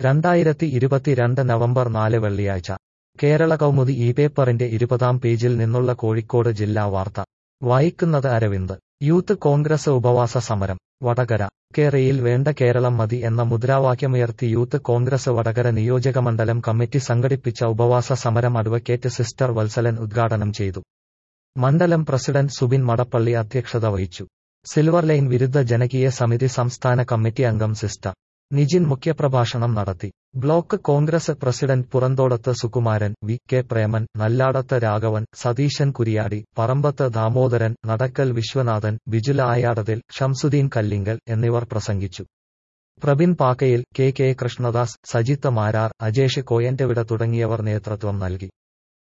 രണ്ടായിരത്തി ഇരുപത്തിരണ്ട് നവംബർ നാല് വെള്ളിയാഴ്ച കേരള കൗമുദി ഈ പേപ്പറിന്റെ ഇരുപതാം പേജിൽ നിന്നുള്ള കോഴിക്കോട് ജില്ലാ വാർത്ത വായിക്കുന്നത് അരവിന്ദ് യൂത്ത് കോൺഗ്രസ് ഉപവാസ സമരം വടകര കേരയിൽ വേണ്ട കേരളം മതി എന്ന മുദ്രാവാക്യമുയർത്തി യൂത്ത് കോൺഗ്രസ് വടകര നിയോജകമണ്ഡലം കമ്മിറ്റി സംഘടിപ്പിച്ച ഉപവാസ സമരം അഡ്വക്കേറ്റ് സിസ്റ്റർ വത്സലൻ ഉദ്ഘാടനം ചെയ്തു മണ്ഡലം പ്രസിഡന്റ് സുബിൻ മടപ്പള്ളി അധ്യക്ഷത വഹിച്ചു സിൽവർ ലൈൻ വിരുദ്ധ ജനകീയ സമിതി സംസ്ഥാന കമ്മിറ്റി അംഗം സിസ്റ്റർ നിജിൻ മുഖ്യപ്രഭാഷണം നടത്തി block Congress president Puranthodath Sukumaran V K Preman Nalladath Raghavan Satheesan Kuriyadi Parambath Damodaran Nadakkal Viswanathan Bijula Ayadathil Shamsuddin Kallinkal എന്നിവർ പ്രസംഗിച്ചു പ്രബിൻ പാക്കയിൽ കെ കെ കൃഷ്ണദാസ് സജിത്ത് മാരാർ അജേഷ് കോയന്റവിട തുടങ്ങിയവർ നേതൃത്വം നൽകി